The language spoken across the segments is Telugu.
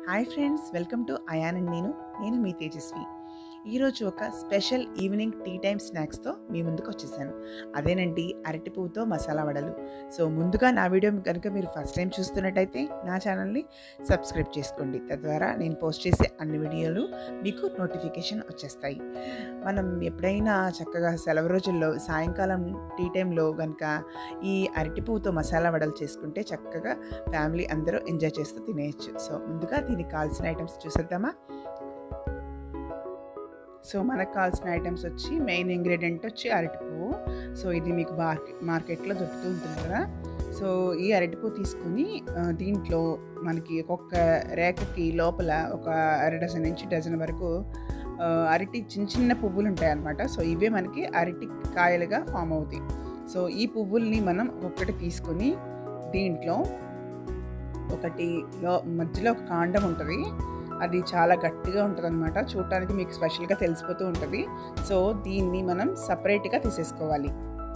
hi friends welcome to Ayan and నేను నేను మీ తేజస్వి ఈరోజు ఒక స్పెషల్ ఈవినింగ్ టీ టైమ్ స్నాక్స్తో మీ ముందుకు వచ్చేసాను అదేనండి అరటి పువ్వుతో మసాలా వడలు సో ముందుగా నా వీడియో కనుక మీరు ఫస్ట్ టైం చూస్తున్నట్టయితే నా ఛానల్ని సబ్స్క్రైబ్ చేసుకోండి తద్వారా నేను పోస్ట్ చేసే అన్ని వీడియోలు మీకు నోటిఫికేషన్ వచ్చేస్తాయి మనం ఎప్పుడైనా చక్కగా సెలవు రోజుల్లో సాయంకాలం టీ టైంలో కనుక ఈ అరటి పువ్వుతో మసాలా వడలు చేసుకుంటే చక్కగా ఫ్యామిలీ అందరూ ఎంజాయ్ చేస్తూ తినేయచ్చు సో ముందుగా దీనికి కావాల్సిన ఐటమ్స్ చూసేద్దామా సో మనకు కావాల్సిన ఐటమ్స్ వచ్చి మెయిన్ ఇంగ్రీడియంట్ వచ్చి అరటి పువ్వు సో ఇది మీకు మార్కెట్ మార్కెట్లో దొరుకుతూ ఉంటుంది కదా సో ఈ అరటిపువ్వు తీసుకుని ఆ, దీంట్లో మనకి ఒక్కొక్క రేఖకి లోపల ఒక అర డజన్ నుంచి డజన్ వరకు ఆ, అరటి చిన్న చిన్న పువ్వులు ఉంటాయి అన్నమాట సో ఇవే మనకి అరటి కాయలుగా ఫామ్ అవుతాయి సో ఈ పువ్వుల్ని మనం ఒక్కటి తీసుకొని దీంట్లో ఒకటి లో మధ్యలో ఒక కాండం ఉంటుంది అది చాలా గట్టిగా ఉంటుంది అనమాట చూడటానికి మీకు స్పెషల్గా తెలిసిపోతూ ఉంటుంది సో దీన్ని మనం సపరేట్గా తీసేసుకోవాలి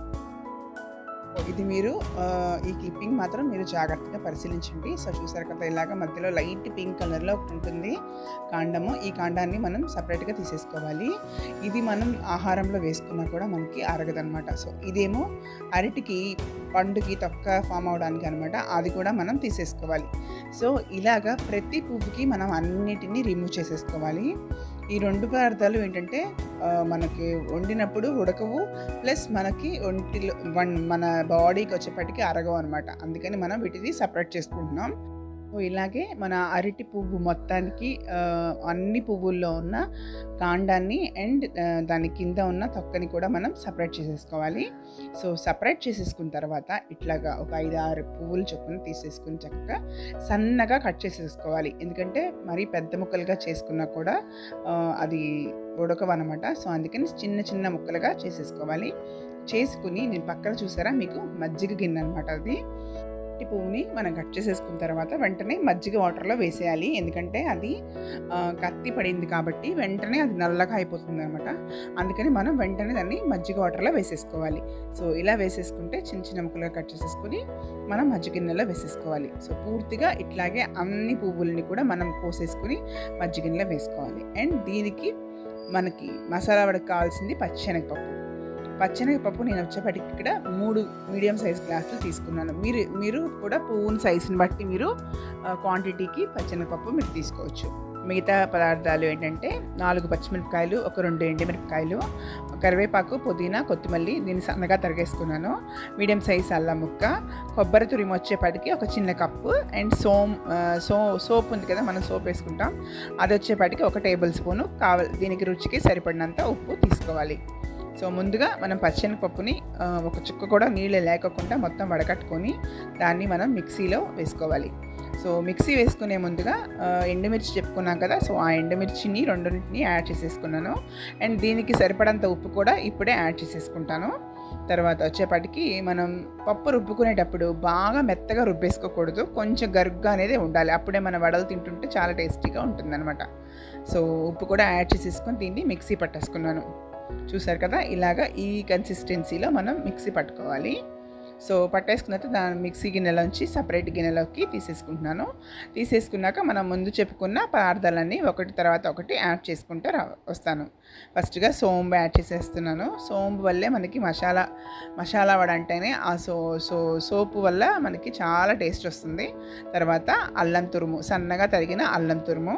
ఇది మీరు ఆ, ఈ క్లిప్పింగ్ మాత్రం మీరు జాగ్రత్తగా పరిశీలించండి సో చూసారు కదా ఇలాగ మధ్యలో లైట్ పింక్ కలర్లో ఒకటి ఉంటుంది కాండము ఈ కాండాన్ని మనం సపరేట్గా తీసేసుకోవాలి ఇది మనం ఆహారంలో వేసుకున్నా కూడా మనకి అరగదనమాట సో ఇదేమో అరటికి పండుకి తొక్క ఫామ్ అవడానికి అనమాట అది కూడా మనం తీసేసుకోవాలి సో ఇలాగా ప్రతి పువ్వుకి మనం అన్నిటినీ రిమూవ్ చేసేసుకోవాలి ఈ రెండు పదార్థాలు ఏంటంటే ఆ, మనకి వండినప్పుడు ఉడకవు ప్లస్ మనకి ఒంటిలో వన్ మన బాడీకి వచ్చేప్పటికి అరగవు అనమాట అందుకని మనం వీటిని సపరేట్ చేసుకుంటున్నాం సో ఇలాగే మన అరటి పువ్వు మొత్తానికి ఆ, అన్ని పువ్వుల్లో ఉన్న కాండాన్ని అండ్ ఆ, దాని కింద ఉన్న తొక్కని కూడా మనం సపరేట్ చేసేసుకోవాలి సో సపరేట్ చేసేసుకున్న తర్వాత ఇట్లాగా ఒక ఐదు ఆరు పువ్వులు చొప్పున తీసేసుకుని చక్కగా సన్నగా కట్ చేసేసుకోవాలి ఎందుకంటే మరీ పెద్ద ముక్కలుగా చేసుకున్నా కూడా ఆ, అది ఉడకవన్నమాట సో అందుకని చిన్న చిన్న ముక్కలుగా చేసేసుకోవాలి చేసుకుని నేను పక్కన చూసారా మీకు మజ్జిగ గిన్నె అనమాట అది అరటి పువ్వుని మనం కట్ చేసేసుకున్న తర్వాత వెంటనే మజ్జిగ వాటర్లో వేసేయాలి ఎందుకంటే అది ఆ, కత్తి పడింది కాబట్టి వెంటనే అది నల్లగా అయిపోతుంది అనమాట అందుకని మనం వెంటనే దాన్ని మజ్జిగ వాటర్లో వేసేసుకోవాలి సో ఇలా వేసేసుకుంటే చిన్న చిన్న ముక్కలుగా కట్ చేసేసుకుని మనం మజ్జిగ గిన్నెలో వేసేసుకోవాలి సో పూర్తిగా ఇట్లాగే అన్ని పువ్వుల్ని కూడా మనం కోసేసుకుని మజ్జిగ గిన్నెలో వేసుకోవాలి అండ్ దీనికి మనకి మసాలా వడకు కావాల్సింది పచ్చెనగపప్పు పచ్చెనగపప్పు నేను వచ్చేప్పటికి ఇక్కడ మూడు మీడియం సైజ్ గ్లాసులు తీసుకున్నాను మీరు మీరు కూడా పువ్వుని సైజుని బట్టి మీరు క్వాంటిటీకి పచ్చెనగపప్పు మీరు తీసుకోవచ్చు మిగతా పదార్థాలు ఏంటంటే నాలుగు పచ్చిమిరపకాయలు ఒక రెండు ఎండుమిరపకాయలు కరివేపాకు పుదీనా కొత్తిమల్లి దీన్ని సన్నగా తరిగేసుకున్నాను మీడియం సైజ్ అల్లం ముక్క కొబ్బరి తురిమి వచ్చేపాటికి ఒక చిన్న కప్పు అండ్ సోమ్ ఆ, సో సోప్ ఉంది కదా మనం సోప్ వేసుకుంటాం అది వచ్చేపాటికి ఒక టేబుల్ స్పూను కావాలి దీనికి రుచికి సరిపడినంత ఉప్పు తీసుకోవాలి సో ముందుగా మనం పచ్చెనగపప్పుని ఆ, ఒక చుక్క కూడా నీళ్ళు లేకుండా మొత్తం వడకట్టుకొని దాన్ని మనం మిక్సీలో వేసుకోవాలి సో మిక్సీ వేసుకునే ముందుగా ఆ, ఎండుమిర్చి చెప్పుకున్నాం కదా సో ఆ ఎండుమిర్చిని రెండింటిని యాడ్ చేసేసుకున్నాను అండ్ దీనికి సరిపడంత ఉప్పు కూడా ఇప్పుడే యాడ్ చేసేసుకుంటాను తర్వాత వచ్చేపాటికి మనం పప్పు రుబ్బుకునేటప్పుడు బాగా మెత్తగా రుబ్బేసుకోకూడదు కొంచెం గరుగ్గా అనేది ఉండాలి అప్పుడే మన వడలు తింటుంటే చాలా టేస్టీగా ఉంటుందన్నమాట సో ఉప్పు కూడా యాడ్ చేసేసుకొని దీన్ని మిక్సీ పట్టేసుకున్నాను చూసారు కదా ఇలాగ ఈ కన్సిస్టెన్సీలో మనం మిక్సీ పట్టుకోవాలి సో పట్టేసుకున్న తర్వాత దాని మిక్సీ గిన్నెలోంచి సపరేట్ గిన్నెలోకి తీసేసుకుంటున్నాను తీసేసుకున్నాక మనం ముందు చెప్పుకున్న పదార్థాలన్నీ ఒకటి తర్వాత ఒకటి యాడ్ చేసుకుంటూ రా వస్తాను ఫస్ట్గా సోంబు యాడ్ చేసేస్తున్నాను సోంబు వల్లే మనకి మసాలా మసాలా వడ అంటేనే ఆ సో సో సోపు వల్ల మనకి చాలా టేస్ట్ వస్తుంది తర్వాత అల్లం తురుము సన్నగా తరిగిన అల్లం తురుము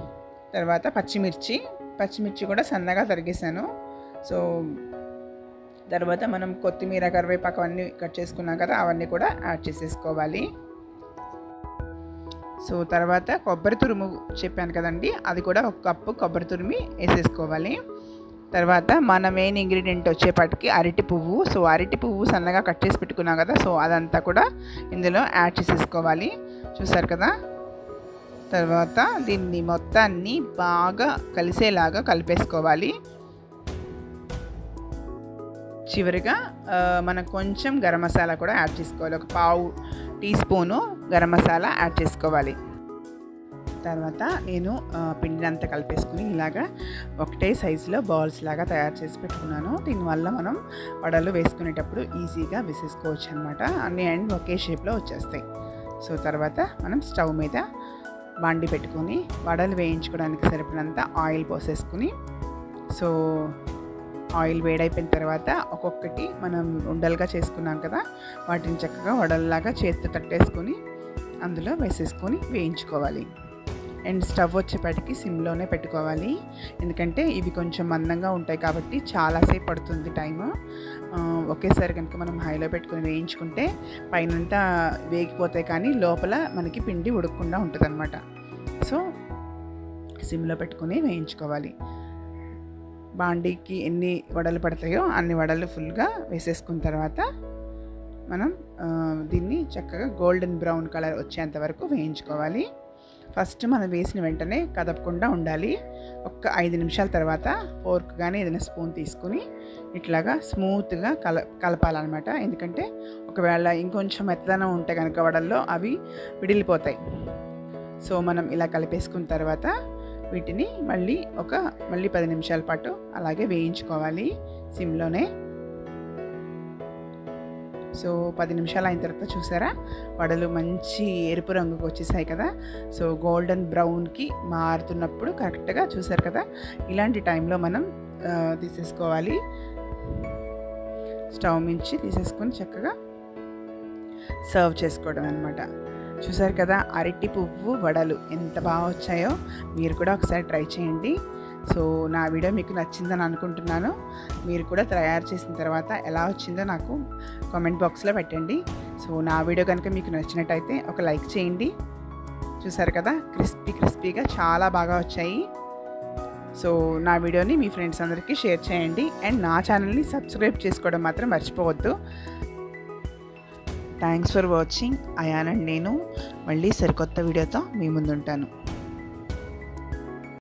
తర్వాత పచ్చిమిర్చి పచ్చిమిర్చి కూడా సన్నగా తరిగేసాను సో తర్వాత మనం కొత్తిమీర కరివేపాకు అవన్నీ కట్ చేసుకున్నాం కదా అవన్నీ కూడా యాడ్ చేసేసుకోవాలి సో తర్వాత కొబ్బరి తురుము చెప్పాను కదండి అది కూడా ఒక కప్పు కొబ్బరి తురిమి వేసేసుకోవాలి తర్వాత మన మెయిన్ ఇంగ్రీడియంట్ వచ్చేపాటికి అరటి పువ్వు సో అరటి పువ్వు సన్నగా కట్ చేసి పెట్టుకున్నాం కదా సో అదంతా కూడా ఇందులో యాడ్ చేసేసుకోవాలి చూసారు కదా తర్వాత దీన్ని మొత్తాన్ని బాగా కలిసేలాగా కలిపేసుకోవాలి చివరిగా ఆ, మనం కొంచెం గరం మసాలా కూడా యాడ్ చేసుకోవాలి ఒక పావు teaspoon garam masala add చేసుకోవాలి తర్వాత నేను ఆ, పిండిని అంతా కలిపేసుకుని ఇలాగా ఒకటే సైజులో బాల్స్ లాగా తయారు చేసి పెట్టుకున్నాను దీనివల్ల మనం వడలు వేసుకునేటప్పుడు ఈజీగా వేసేసుకోవచ్చు అనమాట అన్ని అండ్ ఒకే షేప్లో వచ్చేస్తాయి సో తర్వాత మనం స్టవ్ మీద బాండి పెట్టుకొని వడలు వేయించుకోవడానికి సరిపడినంత ఆయిల్ పోసేసుకుని సో ఆయిల్ వేడైపోయిన తర్వాత ఒక్కొక్కటి మనం ఉండలుగా చేసుకున్నాం కదా వాటిని చక్కగా వడల్లాగా చేతితో తట్టేసుకొని అందులో వేసేసుకొని వేయించుకోవాలి అండ్ స్టవ్ వచ్చేపాటికి సిమ్లోనే పెట్టుకోవాలి ఎందుకంటే ఇవి కొంచెం మందంగా ఉంటాయి కాబట్టి చాలాసేపు పడుతుంది టైము ఒకేసారి కనుక మనం హైలో పెట్టుకొని వేయించుకుంటే పైనంతా వేగిపోతాయి కానీ లోపల మనకి పిండి ఉడకకుండా ఉంటుంది అనమాట సో సిమ్లో పెట్టుకొని వేయించుకోవాలి బాండీకి ఎన్ని వడలు పడతాయో అన్ని వడలు ఫుల్గా వేసేసుకున్న తర్వాత మనం దీన్ని చక్కగా గోల్డెన్ బ్రౌన్ కలర్ వచ్చేంత వరకు వేయించుకోవాలి ఫస్ట్ మనం వేసిన వెంటనే కదపకుండా ఉండాలి ఒక్క ఐదు నిమిషాల తర్వాత ఫోర్క్ కానీ ఏదైనా స్పూన్ తీసుకుని ఇట్లాగా స్మూత్గా కల కలపాలన్నమాట ఎందుకంటే ఒకవేళ ఇంకొంచెం మెత్తదనం ఉంటే కనుక వడల్లో అవి విడిలిపోతాయి సో మనం ఇలా కలిపేసుకున్న తర్వాత వీటిని మళ్ళీ ఒక మళ్ళీ పది నిమిషాల పాటు అలాగే వేయించుకోవాలి సిమ్లోనే సో పది నిమిషాలు అయిన తర్వాత చూసారా వడలు మంచి ఎరుపు రంగుకి వచ్చేసాయి కదా సో గోల్డెన్ బ్రౌన్కి మారుతున్నప్పుడు కరెక్ట్గా చూసారు కదా ఇలాంటి టైంలో మనం తీసేసుకోవాలి స్టవ్ మించి తీసేసుకొని చక్కగా సర్వ్ చేసుకోవడం అనమాట చూసారు కదా అరటి పువ్వు వడలు ఎంత బాగా వచ్చాయో మీరు కూడా ఒకసారి ట్రై చేయండి సో నా వీడియో మీకు నచ్చిందని అనుకుంటున్నాను మీరు కూడా తయారు చేసిన తర్వాత ఎలా వచ్చిందో నాకు కామెంట్ బాక్స్లో పెట్టండి సో నా వీడియో కనుక మీకు నచ్చినట్టయితే ఒక లైక్ చేయండి చూసారు కదా క్రిస్పీ క్రిస్పీగా చాలా బాగా వచ్చాయి సో నా వీడియోని మీ ఫ్రెండ్స్ అందరికీ షేర్ చేయండి అండ్ నా ఛానల్ని సబ్స్క్రైబ్ చేసుకోవడం మాత్రం మర్చిపోవద్దు థ్యాంక్స్ ఫర్ వాచింగ్ అయానండ్ నేను మళ్ళీ సరికొత్త వీడియోతో మీ ముందుంటాను